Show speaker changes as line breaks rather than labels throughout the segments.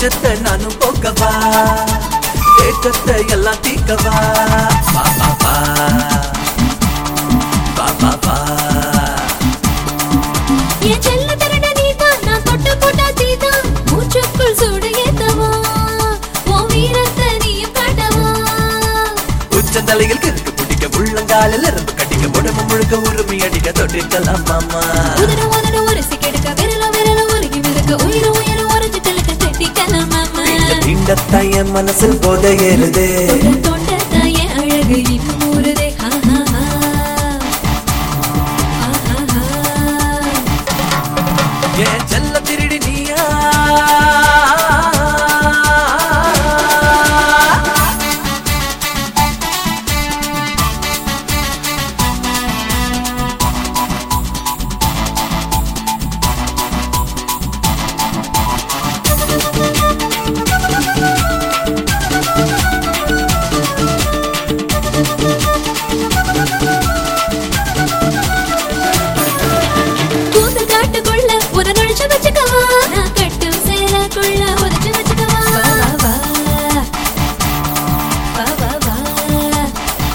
கூச்சத்தை நானும் போக்கவா ஏக்கத்தை எல்லாம் தீக்கவா வா வா வா வா வா வா
என் செல்ல திருட நீதான், நான் தொட்டு போட்டா தீதான். மூச்சுக்குள் சூடு ஏத்தவா, உன் வீரத்தை நீயும் காட்டவா.
உச்சந்தலையில் கிறுக்கு பிடிக்க உள்ளங்காலில் எறும்பு கடிக்க உடம்பு முழுக்க உரிமை அடிக்க தொட்டிருக்கலாம் மாமா
உதட உதட உரசி கெடுக்க, விரல விரல உருகி மிதக்க, உயிர உயிர உரைச்சு தெளிக்க கட்டிக்கலாம் மாமா.
தீண்டத்தான் என் மனசில் போத ஏறுதே
தொட தொட தாய அழகு இன்னும் ஊறுதே. ஹா, ஹா, ஹா. ஹா, ஹா, ஹா.
என் செல்ல திருடி நீயா
கூந்தல் காட்டுக்குள்ள ஒரு நுழைச்சு வச்சுக்கவா நான் கட்டும் சேலைக்குள்ள உதச்சு வச்சுக்கவா வா, வா, வா. வா, வா, வா.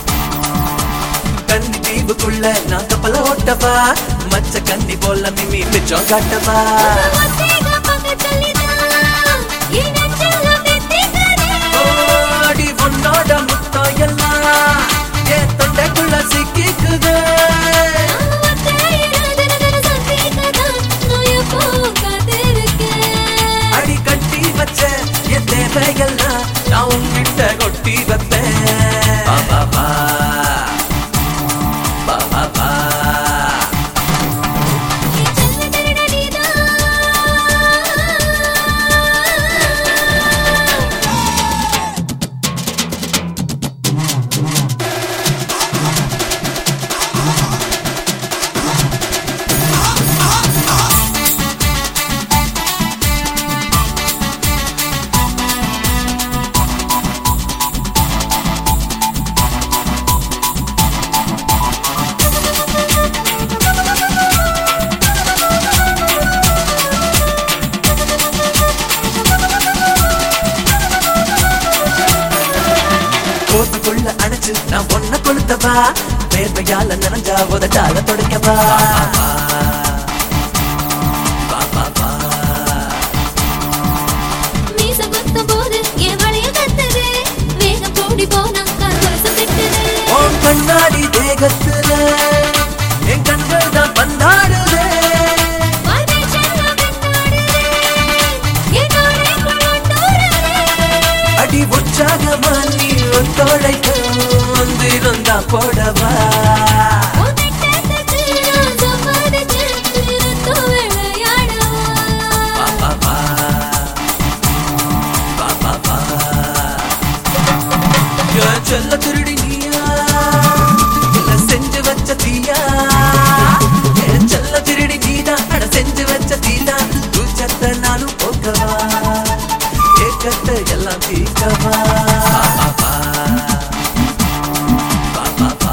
கன்னி தீவுக்குள்ள நான் கப்பல ஓட்டவா மச்ச கன்னி போல மிமி மிச்சம் காட்டவா
ஒத்தைக பக்கத்துலதான் என் நெஞ்சில வெத்திக்குதே.
ஓடி உன்னோட முத்தம் எல்லாம் என் தொண்டைக்குள்ள சிக்கிக்குது
நான் ஒத்தையில தினதின சந்திக்கதான் நான் எப்போ காத்திருக்கேன்.
அடி கட்டி வச்ச என் தேவையெல்லாம் நான் உன்கிட்ட கொட்டி வைப்பேன் வா, வா, வா. வா, வா, வா.
என் செல்ல திருட நீதான்.
கோத்துக்குள்ள அடைச்சு நான் ஒன்ன கொளுத்தவா வேர்வையால நனைஞ்சா உதட்டால தொடக்கவா வா, வா, வா.
மீச குத்தும் போது என் வளையல் கத்துது. வேகம் கூடி போனா கால் கொலுசு திட்டுது.
உன் கண்ணாடி தேகத்துல என் கண்கள் தான் பந்தாடுதே
வாழ்க்கை செல்லம் வெண்ணாடுதே. என் நோரைக்குள் ஒட்டூறுதே.
அடி உற்சாகமா நீ ஒத்துழைக்க வந்திருந்தா போடவா
உன் திட்டத்துக்கு நான் சம்மதிச்சு நிறுத்து விளையாடவா.
வா, வா, வா. வா, வா, வா. என் செல்ல திருடி நீயா இல்ல செஞ்சு வச்ச தீயா என் செல்ல திருடி நீதான் அட செஞ்சு வச்ச தீதா தூச்சத்தை நானும் போக்கவா ஏக்கத்தை எல்லாம் தீக்கவா வா, வா, வா. வா, வா, வா.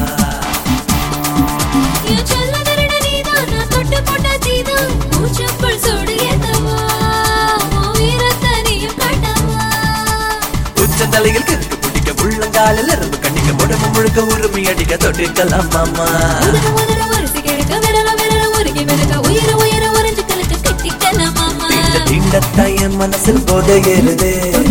என் செல்ல திருட நீதான், நான் தொட்டு போட்ட தீதான். மூச்சுக்குள் சூடு ஏத்தவா. உன் வீரத்தை நீயும் காட்டவா.
உச்சந்தலையில் கிறுக்கு பிடிக்க உள்ளங்காலில் எறும்பு கண்ணிக்க உடம்பு முழுக்க உரிமை அடிக்க தொட்டிருக்கலாம் மாமா
உதட உதட உரசி கெடுக்க, விரல விரல உருகி மிதக்க, உயிர உயிர உறைஞ்சு கலக்க கட்டிக்கலாம் மாமா.
தீண்டத்தான் என் மனசில் போத ஏறுதே